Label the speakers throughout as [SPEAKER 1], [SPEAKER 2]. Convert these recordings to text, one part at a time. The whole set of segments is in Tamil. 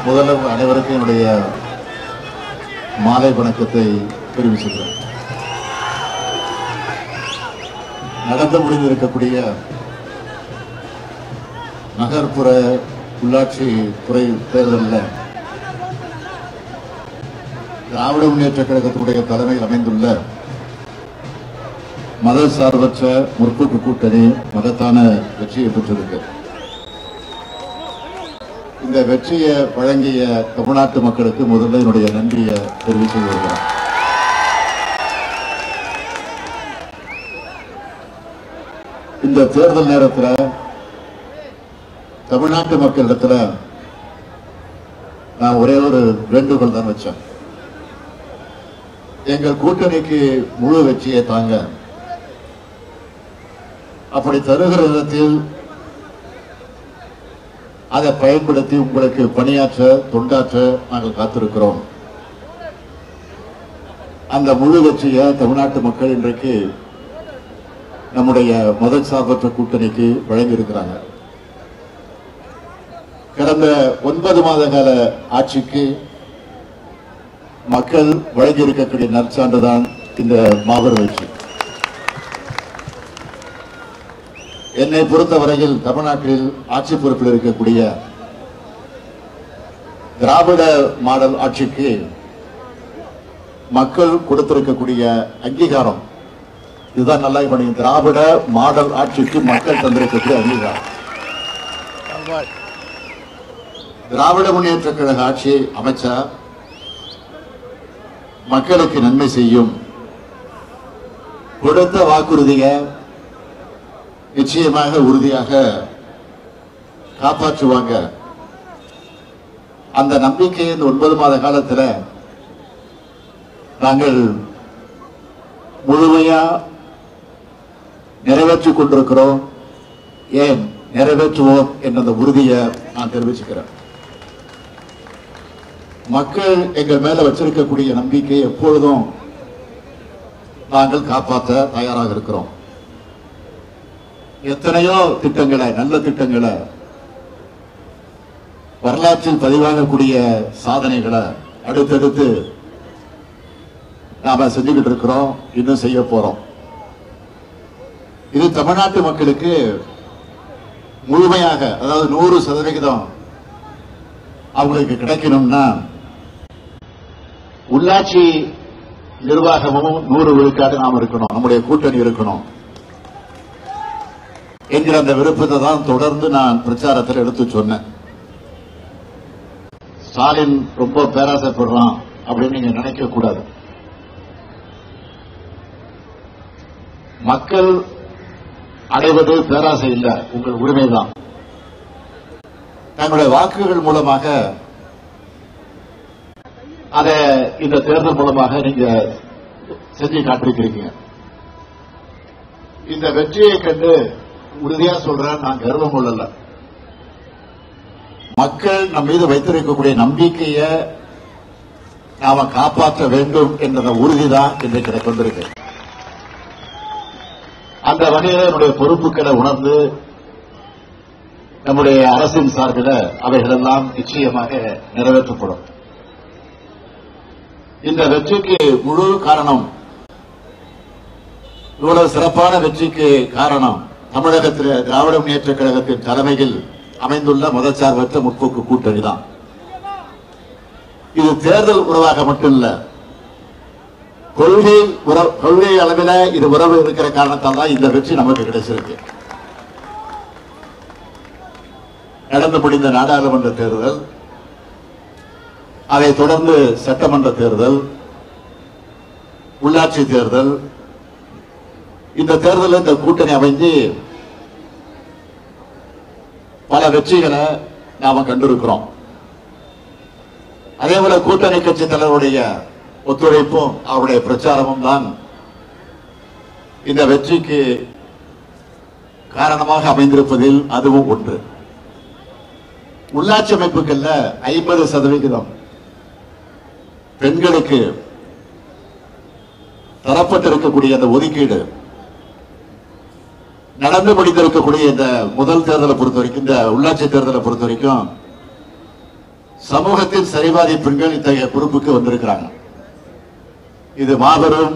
[SPEAKER 1] முதல்ல உங்க அனைவருக்கும் என்னுடைய மாலை வணக்கத்தை தெரிவிச்சுக்கிறேன் நடந்து முடிந்திருக்கக்கூடிய நகர்ப்புற உள்ளாட்சி துறை தேர்தலில் திராவிட முன்னேற்ற கழகத்துடைய தலைமையில் அமைந்துள்ள மத சார்பற்ற முற்போக்கு கூட்டணி மகத்தான வெற்றியை பெற்றிருக்கு இந்த வெற்றியை வழங்கிய தமிழ்நாட்டு மக்களுக்கு முதல்ல என்னுடைய நன்றியை தெரிவித்து வருகிறேன் இந்த தேர்தல் நேரத்தில் தமிழ்நாட்டு மக்களிடத்துல நான் ஒரே ஒரு வேண்டுகோள் தான் வச்சேன் எங்கள் கூட்டணிக்கு முழு வெற்றியை தாங்க அப்படி தருகிற விதத்தில் அதை பயன்படுத்தி உங்களுக்கு பணியாற்ற தொண்டாற்ற நாங்கள் காத்திருக்கிறோம் அந்த முழு வெற்றியை தமிழ்நாட்டு மக்கள் இன்றைக்கு நம்முடைய மத சார்பற்ற கூட்டணிக்கு வழங்கியிருக்கிறாங்க கடந்த ஒன்பது மாத கால ஆட்சிக்கு மக்கள் வழங்கியிருக்கக்கூடிய நற்சான்றுதான் இந்த மாபெரும் வெற்றி என்னை பொறுத்தவரையில் தமிழ்நாட்டில் ஆட்சி பொறுப்பில் இருக்கக்கூடிய திராவிட மாடல் ஆட்சிக்கு மக்கள் கொடுத்திருக்கக்கூடிய அங்கீகாரம் இதுதான் நல்லா பண்ணி திராவிட மாடல் ஆட்சிக்கு மக்கள் தந்திருக்கக்கூடிய அங்கீகாரம் திராவிட முன்னேற்ற கழக ஆட்சி அமைச்சா மக்களுக்கு நன்மை செய்யும் கொடுத்த வாக்குறுதியை நிச்சயமாக உறுதியாக காப்பாற்றுவாங்க அந்த நம்பிக்கையை இந்த ஒன்பது மாத காலத்துல நாங்கள் முழுமையா நிறைவேற்றிக் கொண்டிருக்கிறோம் ஏன் நிறைவேற்றுவோம் என்ற அந்த உறுதியை நான் தெரிவிச்சுக்கிறேன் மக்கள் எங்கள் மேல வச்சிருக்கக்கூடிய நம்பிக்கை எப்பொழுதும் நாங்கள் காப்பாற்ற தயாராக இருக்கிறோம் எத்தனையோ திட்டங்களை நல்ல திட்டங்களை வரலாற்றில் பதிவாகக்கூடிய சாதனைகளை அடுத்தடுத்து நாம செஞ்சுக்கிட்டு இருக்கிறோம் இன்னும் செய்ய போறோம் இது தமிழ்நாட்டு மக்களுக்கு முழுமையாக அதாவது நூறு சதவிகிதம் அவங்களுக்கு கிடைக்கணும்னா உள்ளாட்சி நிர்வாகமும் நூறு விழுக்காடு நாம் இருக்கணும் நம்முடைய கூட்டணி இருக்கணும் என்கிற அந்த விருப்பத்தை தான் தொடர்ந்து நான் பிரச்சாரத்தில் எடுத்து சொன்னேன் ஸ்டாலின் ரொம்ப பேராசைப்படுறான் அப்படின்னு நீங்க நினைக்க கூடாது மக்கள் அடைவது பேராசை இல்லை உங்கள் உரிமைதான் தங்களுடைய வாக்குகள் மூலமாக அதை இந்த தேர்தல் மூலமாக நீங்க செஞ்சு காட்டிருக்கிறீங்க இந்த வெற்றியை கண்டு உறுதியா சொல்றேன் நான் கர்வம் கொள்ளல மக்கள் நம் மீது வைத்திருக்கக்கூடிய நம்பிக்கையை நாம காப்பாற்ற வேண்டும் என்ற உறுதிதான் இன்றைக்கு எனக்கு வந்திருக்கு அந்த வகையில என்னுடைய பொறுப்புகளை உணர்ந்து நம்முடைய அரசின் சார்பில் அவைகளெல்லாம் நிச்சயமாக நிறைவேற்றப்படும் இந்த வெற்றிக்கு முழு காரணம் இவ்வளவு சிறப்பான வெற்றிக்கு காரணம் தமிழகத்தில் திராவிட முன்னேற்ற கழகத்தின் தலைமையில் அமைந்துள்ள மதச்சார்பற்ற முற்போக்கு கூட்டணி தான் இது தேர்தல் உறவாக மட்டும் இல்ல கொள்கை உற- கொள்கை அளவில் இது உறவு இருக்கிற காரணத்தால் தான் இந்த வெற்றி நமக்கு கிடைச்சிருக்கு நடந்து முடிந்த நாடாளுமன்ற தேர்தல் அதைத் தொடர்ந்து சட்டமன்ற தேர்தல் உள்ளாட்சி தேர்தல் இந்த தேர்தலில் இந்த கூட்டணி அமைஞ்சு பல வெற்றிகளை நாம கண்டிருக்கிறோம் அதே போல கூட்டணி கட்சி தலைவருடைய ஒத்துழைப்பும் அவருடைய பிரச்சாரமும் தான் இந்த வெற்றிக்கு காரணமாக அமைந்திருப்பதில் அதுவும் ஒன்று உள்ளாட்சி அமைப்புகள்ல ஐம்பது சதவிகிதம் பெண்களுக்கு தரப்பட்டிருக்கக்கூடிய அந்த ஒதுக்கீடு நடந்து முடிந்திருக்கக்கூடிய இந்த முதல் தேர்தலை பொறுத்த வரைக்கும் இந்த உள்ளாட்சி தேர்தலை பொறுத்த வரைக்கும் சமூகத்தின் சரிபாதி பெண்கள் இத்தகைய பொறுப்புக்கு வந்திருக்கிறாங்க இது மாபெரும்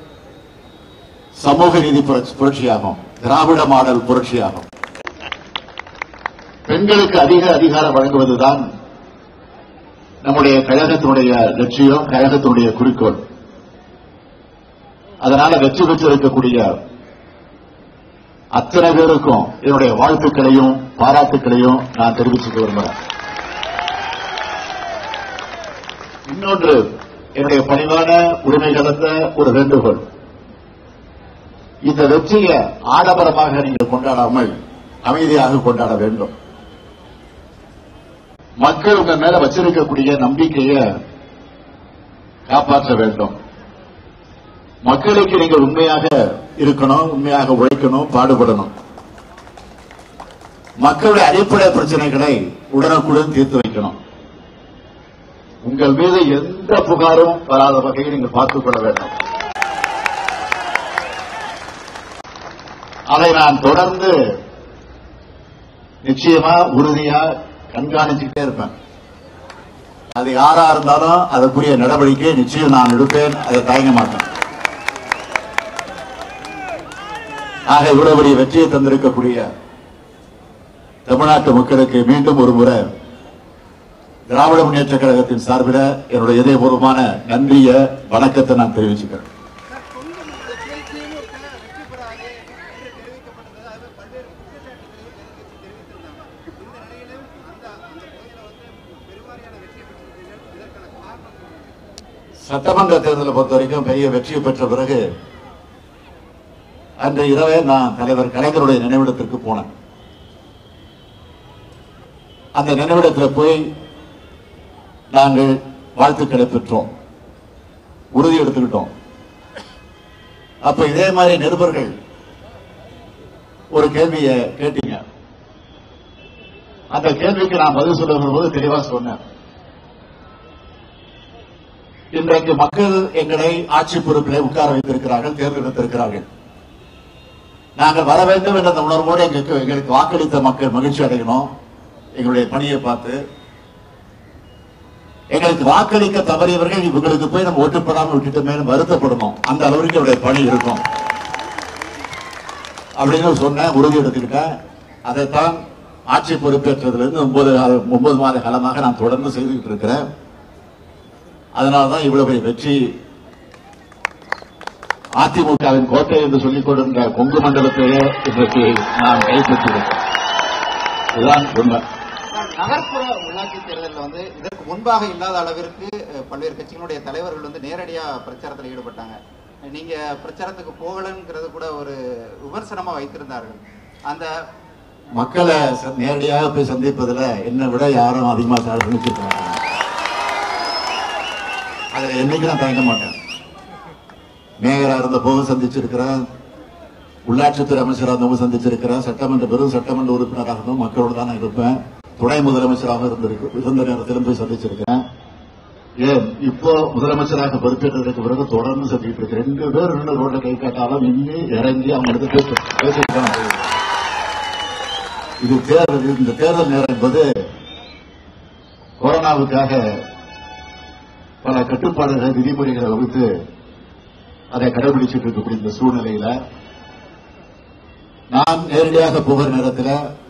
[SPEAKER 1] சமூக நீதி புரட்சி- புரட்சியாகும் திராவிட மாடல் புரட்சியாகும் பெண்களுக்கு அதிக அதிகாரம் வழங்குவதுதான் நம்முடைய கழகத்தினுடைய லட்சியம் கழகத்தினுடைய குறிக்கோள் அதனால வெற்றி பெற்றிருக்கக்கூடிய அத்தனை பேருக்கும் என்னுடைய வாழ்த்துக்களையும் பாராட்டுக்களையும் நான் தெரிவிச்சுக்க விரும்புகிறேன் இன்னொன்று என்னுடைய பணிவான உரிமை கலந்த ஒரு வேண்டுகோள் இந்த வெற்றியை ஆடம்பரமாக நீங்கள் கொண்டாடாமல் அமைதியாக கொண்டாட வேண்டும் மக்கள் உங்க மேல வச்சிருக்கக்கூடிய நம்பிக்கையை காப்பாற்ற வேண்டும் மக்களுக்கு நீங்கள் உண்மையாக இருக்கணும் உண்மையாக உழைக்கணும் பாடுபடணும் மக்களுடைய அடிப்படை பிரச்சனைகளை உடனுக்குடன் தீர்த்து வைக்கணும் உங்கள் மீது எந்த புகாரும் வராத வகையில் நீங்கள் பார்த்துக் கொள்ள வேண்டும் அதை நான் தொடர்ந்து நிச்சயமா உறுதியா கண்காணிச்சுட்டே இருப்பேன் அது யாரா இருந்தாலும் அதற்குரிய நடவடிக்கை நிச்சயம் நான் எடுப்பேன் அதை தயங்க மாட்டேன் ஆக இவ்வளவு பெரிய வெற்றியை தந்திருக்கக்கூடிய தமிழ்நாட்டு மக்களுக்கு மீண்டும் ஒரு முறை திராவிட முன்னேற்ற கழகத்தின் சார்பில் என்னுடைய இதயபூர்வமான நன்றிய வணக்கத்தை நான் தெரிவிச்சுக்கிறேன்
[SPEAKER 2] சார் தொங்கு மண்டலத்தில் திமுக வெற்றி பெறாது என்று தெரிவிக்கப்பட்டது அது பல்வேறு குற்றச்சாட்டுகளையும் எதிர்க்கட்சி தெரிவித்திருந்தாங்க இந்த நிலையிலும் அந்த அந்த பகுதியில் வந்து பெருவாரியான வெற்றி பெற்றிருக்கிறீர்கள் இதற்கான காரணம் என்ன?
[SPEAKER 1] சட்டமன்ற தேர்தலை பொறுத்த வரைக்கும் பெரிய வெற்றி பெற்ற பிறகு அன்று இரவே நான் தலைவர் கலைஞருடைய நினைவிடத்திற்கு போனேன் அந்த நினைவிடத்தில் போய் நாங்கள் வாழ்த்துக்களை பெற்றோம் உறுதி எடுத்துக்கிட்டோம் அப்ப இதே மாதிரி நிருபர்கள் ஒரு கேள்வியை கேட்டீங்க அந்த கேள்விக்கு நான் பதில் சொல்ல வரும்போது தெளிவா சொன்னேன் இன்றைக்கு மக்கள் எங்களை ஆட்சி பொறுப்பிலே உட்கார வைத்திருக்கிறார்கள் தேர்ந்தெடுத்திருக்கிறார்கள் நாங்கள் வர வேண்டும் என்ற அந்த உணர்வோடு எங்களுக்கு எங்களுக்கு வாக்களித்த மக்கள் மகிழ்ச்சி அடையணும் எங்களுடைய பணியை பார்த்து எங்களுக்கு வாக்களிக்க தவறியவர்கள் இவங்களுக்கு போய் நம்ம ஓட்டு போடாமல் விட்டுட்டோமே வருத்தப்படணும் அந்த அளவுக்கு என்னுடைய பணி இருக்கும் அப்படின்னு சொன்னேன் உறுதி எடுத்துக்கிட்டேன் அதைத்தான் ஆட்சி பொறுப்பேற்றதிலிருந்து ஒன்பது ஒன்பது மாத காலமாக நான் தொடர்ந்து செய்துகிட்டு இருக்கிறேன் அதனால்தான் இவ்வளவு பெரிய வெற்றி அதிமுகவின் கோட்டை என்று சொல்லிக் கொண்டிருந்த கொங்கு மண்டலத்திலே இன்றைக்கு நான் கைப்பற்றினேன் இதுதான் உண்மை
[SPEAKER 2] நகர்ப்புற உள்ளாட்சி தேர்தலில் வந்து இதற்கு முன்பாக இல்லாத அளவிற்கு அஹ், பல்வேறு கட்சிகளுடைய தலைவர்கள் வந்து நேரடியா பிரச்சாரத்தில் ஈடுபட்டாங்க நீங்க பிரச்சாரத்துக்கு போகலங்கிறது கூட ஒரு விமர்சனமா வைத்திருந்தார்கள் அந்த
[SPEAKER 1] மக்களை ச- நேரடியாக போய் சந்திப்பதுல என்னை விட யாரும் அதிகமா சந்திச்சிருக்காங்க அதுல என்னைக்கு நான் தயங்க மாட்டேன் மேயரா இருந்த போதும் சந்திச்சிருக்கிறேன் உள்ளாட்சித்துறை அமைச்சராக இருந்தவங்க சந்திச்சிருக்கிறேன் சட்டமன்ற பெரும் சட்டமன்ற உறுப்பினராக இருந்தும் மக்களோடு தான் நான் இருப்பேன் துணை முதலமைச்சராக இருந்திருக்கு இருந்த நேரத்திலும் போய் சந்திச்சிருக்கிறேன் ஏன் இப்போ முதலமைச்சராக பொறுப்பேற்றதற்கு பிறகு தொடர்ந்து சந்திக்கிட்டு இருக்கு ரெண்டு பேர் ரெண்டு ரோட்ல கை காட்டாலும் இன்னி இறங்கி அவங்க எடுத்து பேச பேசிட்டு தான் போகுது. இது தேர்தல் இந்த தேர்தல் நேரம் என்பது கொரோனாவுக்காக பல கட்டுப்பாடுகளை விதிமுறைகளை வகுத்து அதை கடைபிடிச்சிட்டு இருக்கக்கூடிய இந்த சூழ்நிலையில நான் நேரடியாக போகிற நேரத்தில்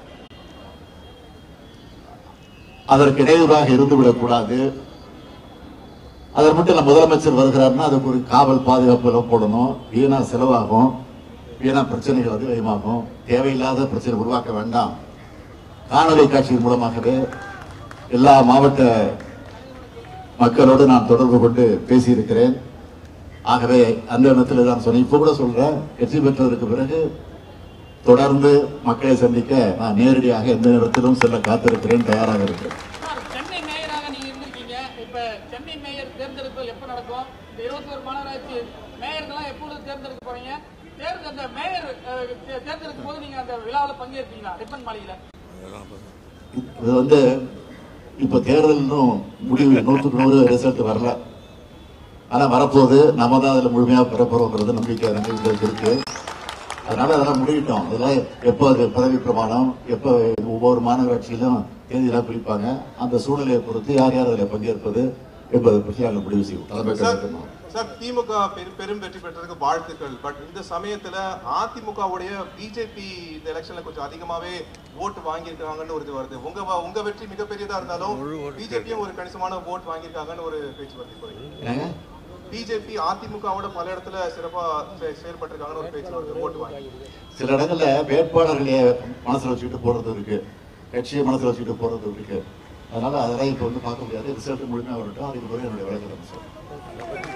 [SPEAKER 1] அதற்கு இடையூறாக இருந்துவிடக் கூடாது அதற்கு மட்டும் இல்ல முதலமைச்சர் வருகிறாருன்னா அதுக்கு ஒரு காவல் பாதுகாப்பு எல்லாம் போடணும் வீணா செலவாகும் வீணா பிரச்சனைகள் அதிகமாகும் தேவையில்லாத பிரச்சனை உருவாக்க வேண்டாம் காணொலி காட்சியின் மூலமாகவே எல்லா மாவட்ட மக்களோடு நான் தொடர்பு கொண்டு பேசியிருக்கிறேன் ஆகவே அந்த இடத்துல நான் சொன்னேன் இப்ப கூட சொல்றேன் வெற்றி பெற்றதற்கு பிறகு தொடர்ந்து மக்களை சந்திக்க நான் நேரடியாக எந்த நேரத்திலும் செல்ல காத்திருக்கிறேன் தயாராக இருக்கிறேன்
[SPEAKER 3] சார், சென்னை மேயராக நீங்க இருந்திருக்கீங்க இப்ப சென்னை மேயர் தேர்ந்தெடுப்பு எப்ப நடக்கும் இந்த இருபத்தி ஒரு மாநகராட்சி மேயர்கள்லாம் எப்பொழுது தேர்ந்தெடுக்க போறீங்க தேர்தல் அந்த மேயர் அஹ், தே- தேர்ந்தெடுக்கும் போது நீங்க அந்த விழாவில் பங்கேற்பீங்களா ரிப்பன் மாளிகையில
[SPEAKER 1] இது வந்து இப்ப தேர்தல் இன்னும் முடிவு நூற்றுக்கு நூறு ரிசல்ட் வரல ஆனா வரப்போகுது நம்ம தான் அதுல முழுமையா பெறப்போறோங்கிறது நம்பிக்கை எங்களுக்கு இருக்கு அதனால அதெல்லாம் முடிவிட்டோம் அதெல்லாம் எப்போ அது பதவி பிரமாணம் எப்போ ஒவ்வொரு மாநகராட்சியிலும் தேதியெல்லாம் பிரிப்பாங்க அந்த சூழ்நிலையை பொறுத்து யார் யார் அதில் பங்கேற்பது என்பதை பற்றி நாங்கள் முடிவு செய்வோம் தலைமை
[SPEAKER 4] சார்
[SPEAKER 1] கழகத்தினோம்
[SPEAKER 4] சார் திமுக பெரு- பெரும் வெற்றி பெற்றதுக்கு வாழ்த்துக்கள் பட் இந்த சமயத்துல அதிமுகவுடைய பிஜேபி இந்த எலெக்ஷன்ல கொஞ்சம் அதிகமாவே ஓட்டு வாங்கியிருக்காங்கன்னு ஒரு இது வருது உங்க வ- உங்க வெற்றி மிகப்பெரியதா இருந்தாலும் பிஜேபியும் ஒரு கணிசமான ஓட்டு வாங்கியிருக்காங்கன்னு ஒரு பேச்சு வருது இப்போ
[SPEAKER 1] என்னங்க
[SPEAKER 4] பிஜேபி அதிமுகவோட பல இடத்துல சிறப்பா செ- செயல்பட்டிருக்காங்கன்னு ஒரு பேச்சு வருது ஓட்டு வாங்கி
[SPEAKER 1] சில இடங்கள்ல வேட்பாளர்களே மனசுல வச்சுக்கிட்டு போறது இருக்கு கட்சியை மனசுல வச்சுக்கிட்டு போறது இருக்கு அதனால அதெல்லாம் இப்போ வந்து பார்க்க முடியாது ரிசல்ட் முழுமையாக வரட்டும் அதுக்கு பிறகு என்னுடைய விளக்கம் சார்